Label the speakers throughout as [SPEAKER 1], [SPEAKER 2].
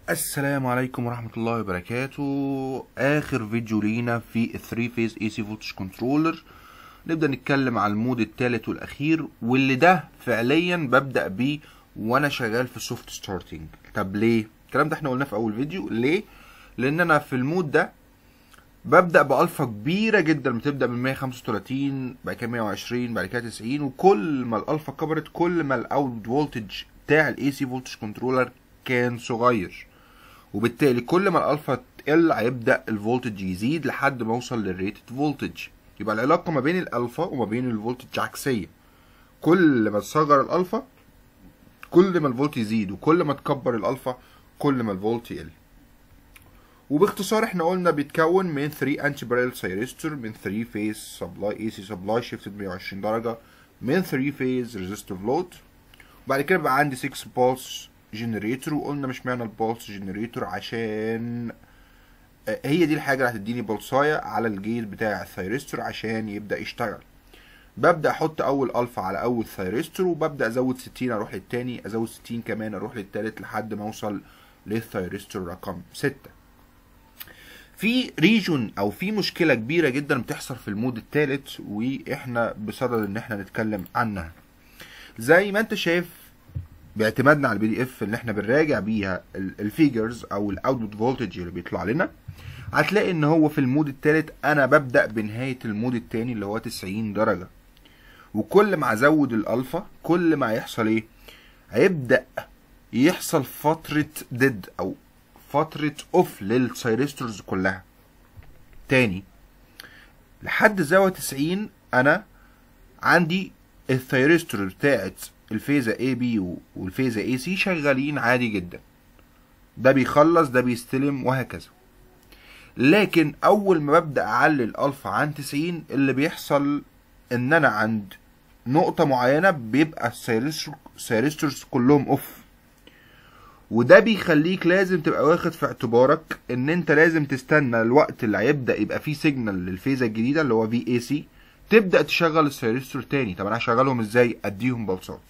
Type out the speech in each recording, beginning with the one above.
[SPEAKER 1] السلام عليكم ورحمة الله وبركاته آخر فيديو لينا في 3 فيز اي سي فولتج كنترولر نبدأ نتكلم على المود الثالث والأخير واللي ده فعليا ببدأ بيه وأنا شغال في سوفت ستارتنج طب ليه؟ الكلام ده احنا قلناه في أول فيديو ليه؟ لأن أنا في المود ده ببدأ بألفا كبيرة جدا بتبدأ من 135 بعد كده 120 بعد كده 90 وكل ما الألفا كبرت كل ما الأوت فولتج بتاع الاي سي فولتج كنترولر كان صغير وبالتالي كل ما الالفا تقل هيبدا الفولتج يزيد لحد ما اوصل للريتد فولتج يبقى العلاقه ما بين الالفا وما بين الفولتج عكسيه كل ما تصغر الالفا كل ما الفولت يزيد وكل ما تكبر الالفا كل ما الفولت يقل وباختصار احنا قلنا بيتكون من 3 انتي باريل سيريستور من 3 فيز سبلاي اي سي سبلاي شيفتد 120 درجه من 3 فيز ريزيستيف لود وبعد كده بقى عندي 6 بولس جنريتور وقلنا مش معنى البولس جنريتور عشان هي دي الحاجه اللي هتديني بلصايه على الجيت بتاع الثيرستور عشان يبدا يشتغل ببدا احط اول الفا على اول ثيرستور وببدا ازود 60 اروح للتاني ازود 60 كمان اروح للتالت لحد ما اوصل للثيرستور رقم 6 في ريجون او في مشكله كبيره جدا بتحصل في المود الثالث واحنا بصدد ان احنا نتكلم عنها زي ما انت شايف باعتمادنا على البي دي اف اللي احنا بنراجع بيها الفيجرز او الاوتبوت فولتج اللي بيطلع لنا هتلاقي ان هو في المود الثالث انا ببدا بنهايه المود الثاني اللي هو 90 درجه وكل ما ازود الالفا كل ما هيحصل ايه هيبدا يحصل فتره ديد او فتره اوف للسايرستورز كلها تاني لحد زاويه 90 انا عندي الثيرستور بتاعت الفيزا اي بي والفيزا اي سي شغالين عادي جدا ده بيخلص ده بيستلم وهكذا لكن اول ما ببدا اعلي الالفا عن 90 اللي بيحصل ان انا عند نقطه معينه بيبقى السيرستورز كلهم اوف وده بيخليك لازم تبقى واخد في اعتبارك ان انت لازم تستنى الوقت اللي هيبدا يبقى فيه سيجنال للفيزا الجديده اللي هو في اي سي تبدا تشغل السيرستور تاني طب انا هشغلهم ازاي اديهم بلصات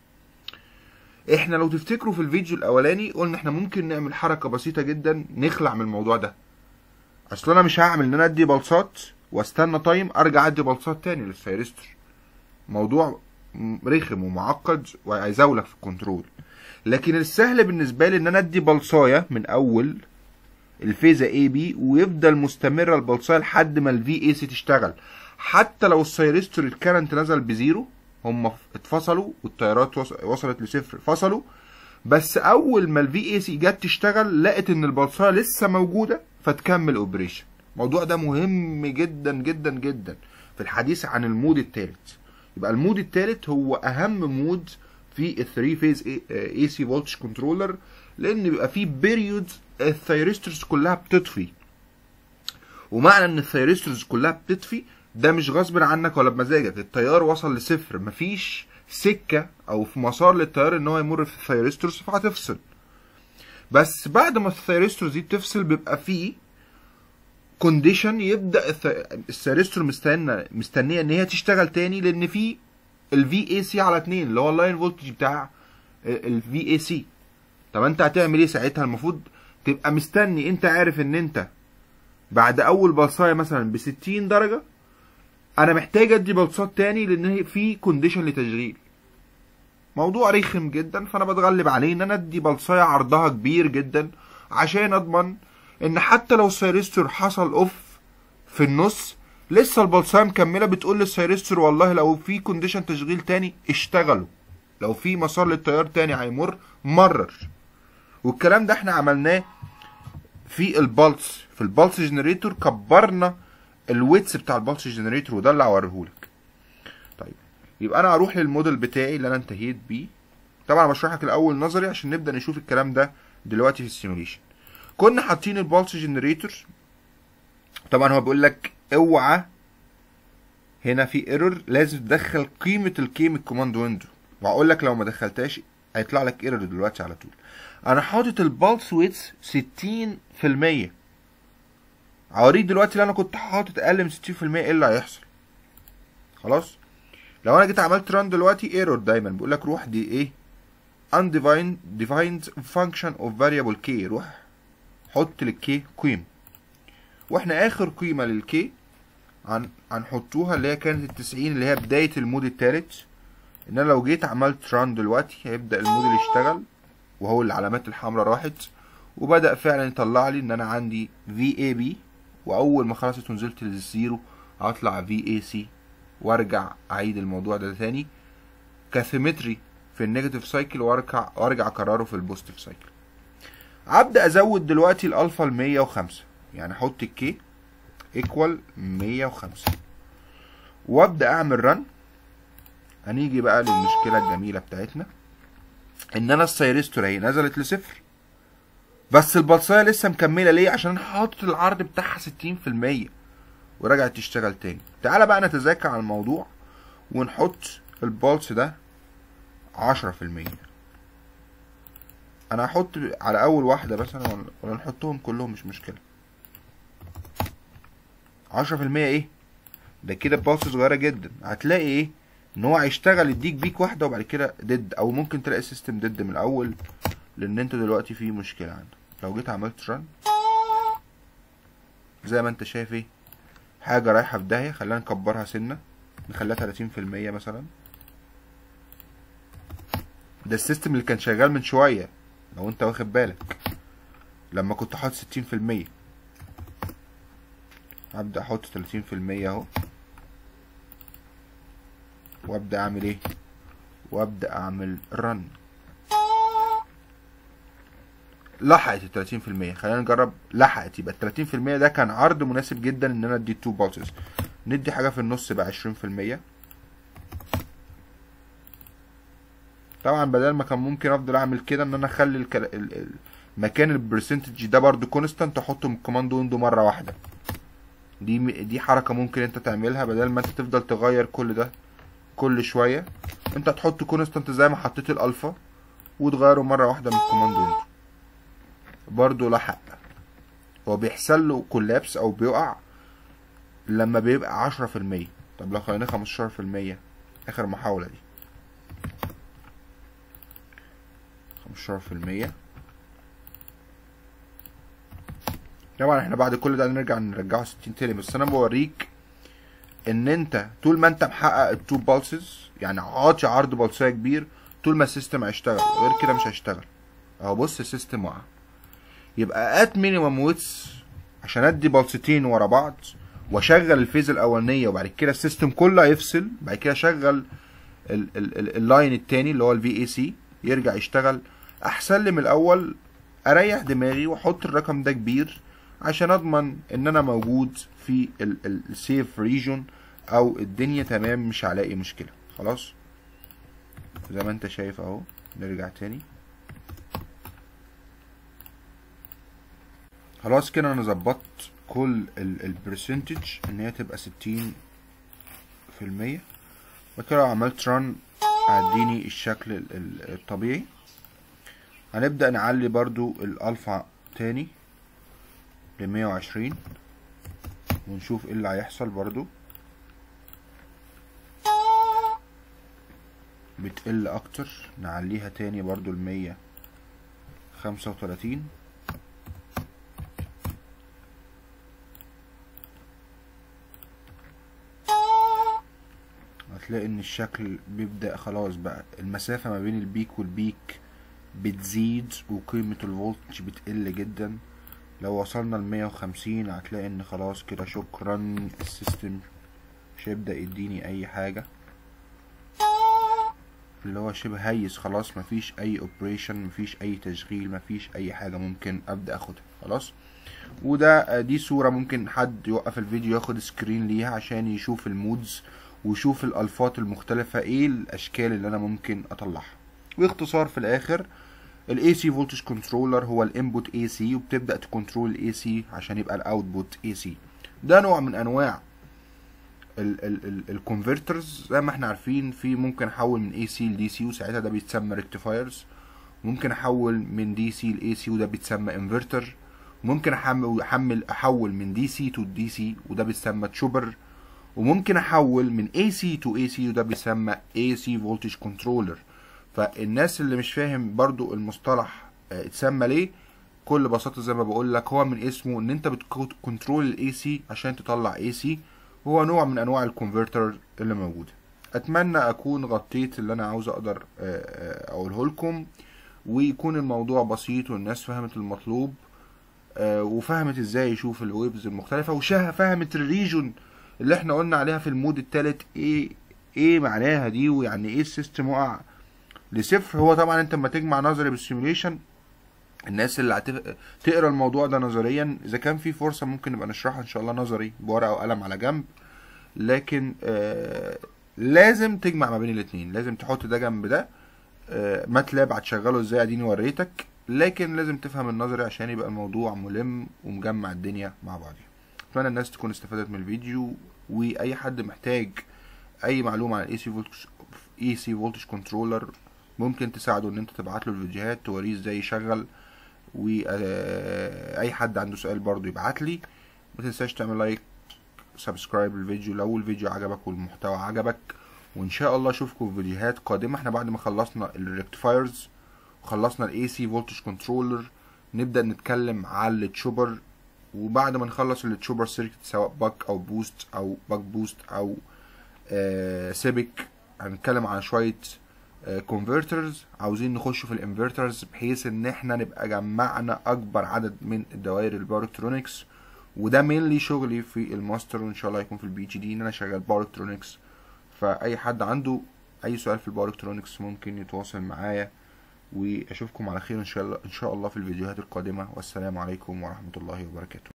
[SPEAKER 1] احنا لو تفتكروا في الفيديو الاولاني قلنا احنا ممكن نعمل حركه بسيطه جدا نخلع من الموضوع ده اصل انا مش هعمل ان انا ادي بلصات واستنى تايم ارجع ادي بلصات تاني للسيرستور موضوع رخم ومعقد وهيزاولك في الكنترول لكن السهل بالنسبه لي ان انا ادي بلصايه من اول الفيزا اي بي ويفضل مستمره البلصايه لحد ما الفي اي سي تشتغل حتى لو السيرستور الكرنت نزل بزيرو هم اتفصلوا والتيارات وصلت لصفر فصلوا بس اول ما الفي اي سي جت تشتغل لقت ان البلصايه لسه موجوده فتكمل اوبريشن الموضوع ده مهم جدا جدا جدا في الحديث عن المود الثالث يبقى المود الثالث هو اهم مود في الثري فيز اي سي فولتج كنترولر لان بيبقى فيه بيريود الثيرستورز كلها بتطفي ومعنى ان الثيرستورز كلها بتطفي ده مش غصب عنك ولا بمزاجك التيار وصل لصفر مفيش سكه او في مسار للتيار ان هو يمر في الثيرستورز فهتفصل بس بعد ما الثيرستورز دي بتفصل بيبقى فيه كونديشن يبدا الثيرستور مستنى مستنيه ان هي تشتغل تاني لان في الفي اي سي على 2 اللي هو اللاين فولتج بتاع الفي اي سي طب انت هتعمل ايه ساعتها المفروض تبقى مستني انت عارف ان انت بعد اول بلصايه مثلا ب 60 درجه انا محتاج ادي بلصات تاني لان في كونديشن لتشغيل موضوع رخم جدا فانا بتغلب عليه ان انا ادي بلصايه عرضها كبير جدا عشان اضمن ان حتى لو السيرستور حصل اوف في النص لسه البلصايه مكمله بتقول للسيرستور والله لو في كونديشن تشغيل تاني اشتغلوا لو في مسار للتيار تاني هيمر مرر والكلام ده احنا عملناه في البلس في البلس جنريتور كبرنا الويتس بتاع البلس جنريتور وده اللي هوريهولك طيب يبقى انا هروح للموديل بتاعي اللي انا انتهيت بيه طبعا بشرح لك الاول نظري عشان نبدا نشوف الكلام ده دلوقتي في السيموليشن كنا حاطين البلس جنريتور طبعا هو بيقول لك اوعى هنا في ايرور لازم تدخل قيمه الكيم الكوماند ويندو وهقول لك لو ما دخلتهاش هيطلع لك ايرور دلوقتي على طول انا حاطط البلس ويتس 60% هوريك دلوقتي لو انا كنت حاطط اقل من 60% ايه اللي هيحصل خلاص لو انا جيت عملت ران دلوقتي ايرور دايما بيقول لك روح دي ايه undefined defined function of variable k روح حط للكي قيمة واحنا اخر قيمة للكي هن هنحطوها اللي هي كانت التسعين اللي هي بداية المود التالت ان انا لو جيت عملت ران دلوقتي هيبدأ الموديل يشتغل وهو العلامات الحمراء راحت وبدأ فعلا يطلع لي ان انا عندي في اي بي واول ما خلصت ونزلت للزيرو هطلع في اي سي وارجع اعيد الموضوع ده تاني كثيمتري في النيجاتيف سايكل وارجع وارجع اكرره في البوزيتيف سايكل ابدا ازود دلوقتي الالفا ل 105 يعني احط الكي ايكوال 105 وابدا اعمل رن هنيجي بقى للمشكله الجميله بتاعتنا ان انا السيرستور اهي نزلت لصفر بس البلصايه لسه مكمله ليه عشان انا حاطط العرض بتاعها 60% ورجعت تشتغل تاني تعالى بقى نتذاكى على الموضوع ونحط البلس ده 10% انا هحط على اول واحده مثلا ولا- ولا نحطهم كلهم مش مشكله 10% ايه ده كده بلس صغيره جدا هتلاقي ايه ان هو هيشتغل يديك بيك واحده وبعد كده ديد او ممكن تلاقي السيستم ديد من الاول لان انت دلوقتي في مشكله عندك لو جيت عملت رن زي ما انت شايف ايه حاجه رايحه في داهيه خلينا نكبرها سنه نخليها 30% مثلا ده السيستم اللي كان شغال من شويه لو انت واخد بالك لما كنت حاطط 60% هبدأ احط 30% اهو وابدأ اعمل ايه وابدأ اعمل رن لحقت ال 30% خلينا نجرب لحقت يبقى ال 30% ده كان عرض مناسب جدا ان انا ادي 2 بالسز ندي حاجه في النص بقى 20% طبعا بدل ما كان ممكن افضل اعمل كده ان انا اخلي الكل... ال... ال... مكان البرسنتج ده برضو كونستانت احطه من كوماند ويندو مره واحده دي م- دي حركه ممكن انت تعملها بدل ما انت تفضل تغير كل ده كل شويه انت تحط كونستانت زي ما حطيت الالفا وتغيره مره واحده من كوماند ويندو برضو لحق هو بيحصل له كولابس او بيقع لما بيبقى عشرة في المية طب لو خليناه خمستاشر في المية اخر محاولة دي خمستاشر في المية طبعا احنا بعد كل ده نرجع نرجعه ستين تاني بس انا بوريك ان انت طول ما انت محقق التو بالسز يعني عاطي عرض بلسية كبير طول ما السيستم هيشتغل غير كده مش هيشتغل اهو بص السيستم وقع يبقى ات مينيمم ويتس عشان ادي بلستين ورا بعض واشغل الفيز الاولانيه وبعد كده السيستم كله هيفصل بعد كده اشغل ال- ال- ال- اللاين التاني اللي هو الفي اي سي يرجع يشتغل احسن لي من الاول اريح دماغي واحط الرقم ده كبير عشان اضمن ان انا موجود في السيف ريجون او الدنيا تمام مش هلاقي مشكله خلاص زي ما انت شايف اهو نرجع تاني خلاص كده انا ظبطت كل البرسنتج ان هي تبقى ستين في المية وكده لو عملت ران هديني الشكل ال- ال- الطبيعي هنبدأ نعلي برضو الالفا تاني لمية وعشرين ونشوف ايه اللي هيحصل برضو بتقل اكتر نعليها تاني برضو لمية خمسة وتلاتين هتلاقي ان الشكل بيبدأ خلاص بقى المسافة ما بين البيك والبيك بتزيد وقيمة الفولتج بتقل جدا لو وصلنا لمية وخمسين هتلاقي ان خلاص كده شكرا السيستم مش هيبدأ يديني اي حاجة اللي هو شبه هيس خلاص مفيش اي اوبريشن مفيش اي تشغيل مفيش اي حاجة ممكن ابدأ اخدها خلاص وده دي صورة ممكن حد يوقف الفيديو ياخد سكرين ليها عشان يشوف المودز ويشوف الالفات المختلفة ايه الاشكال اللي انا ممكن اطلعها باختصار في الاخر الاي سي فولتج كنترولر هو الانبوت اي سي وبتبدا تكنترول الاي سي عشان يبقى الاوتبوت اي سي ده نوع من انواع الكونفرترز زي ما احنا عارفين في ممكن احول من اي سي لدي سي وساعتها ده بيتسمى ريكتيفايرز ممكن احول من دي سي لاي سي وده بيتسمى انفرتر ممكن احمل احمل احول من دي سي تو دي سي وده بيتسمى تشوبر وممكن احول من اي سي تو اي سي وده بيسمى اي سي فولتج كنترولر فالناس اللي مش فاهم برضو المصطلح آه، اتسمى ليه بكل بساطة زي ما بقول لك هو من اسمه ان انت بتكنترول الاي سي عشان تطلع اي سي هو نوع من انواع الكونفرتر اللي موجودة اتمنى اكون غطيت اللي انا عاوز اقدر آه، آه، اقوله لكم ويكون الموضوع بسيط والناس فهمت المطلوب آه، وفهمت ازاي يشوف الويبز المختلفة وفهمت الريجون اللي احنا قلنا عليها في المود التالت ايه ايه معناها دي ويعني ايه السيستم وقع لصفر هو طبعا انت لما تجمع نظري بالسيموليشن الناس اللي هتف... تقرا الموضوع ده نظريا اذا كان في فرصه ممكن نبقى نشرحها ان شاء الله نظري بورقه وقلم على جنب لكن آه لازم تجمع ما بين الاتنين لازم تحط ده جنب ده آه ماتلاب هتشغله ازاي اديني وريتك لكن لازم تفهم النظري عشان يبقى الموضوع ملم ومجمع الدنيا مع بعضها اتمنى الناس تكون استفادت من الفيديو واي حد محتاج اي معلومه عن الاي سي فولتج اي سي فولتج كنترولر ممكن تساعده ان انت تبعت له الفيديوهات توريه ازاي يشغل واي حد عنده سؤال برضو يبعت لي ما تنساش تعمل لايك سبسكرايب للفيديو لو الفيديو عجبك والمحتوى عجبك وان شاء الله اشوفكم في فيديوهات قادمه احنا بعد ما خلصنا الريكتيفايرز وخلصنا الاي سي فولتج كنترولر نبدا نتكلم على التشوبر وبعد ما نخلص التشوبر سيركت سواء باك او بوست او باك بوست او آه سيبك هنتكلم على شويه كونفرترز عاوزين نخش في الانفرترز بحيث ان احنا نبقى جمعنا اكبر عدد من الدوائر الباور الكترونكس وده مينلي شغلي في الماستر وان شاء الله هيكون في البي اتش دي ان انا شغال باور الكترونكس فاي حد عنده اي سؤال في الباور الكترونكس ممكن يتواصل معايا واشوفكم على خير ان شاء الله ان شاء الله في الفيديوهات القادمه والسلام عليكم ورحمه الله وبركاته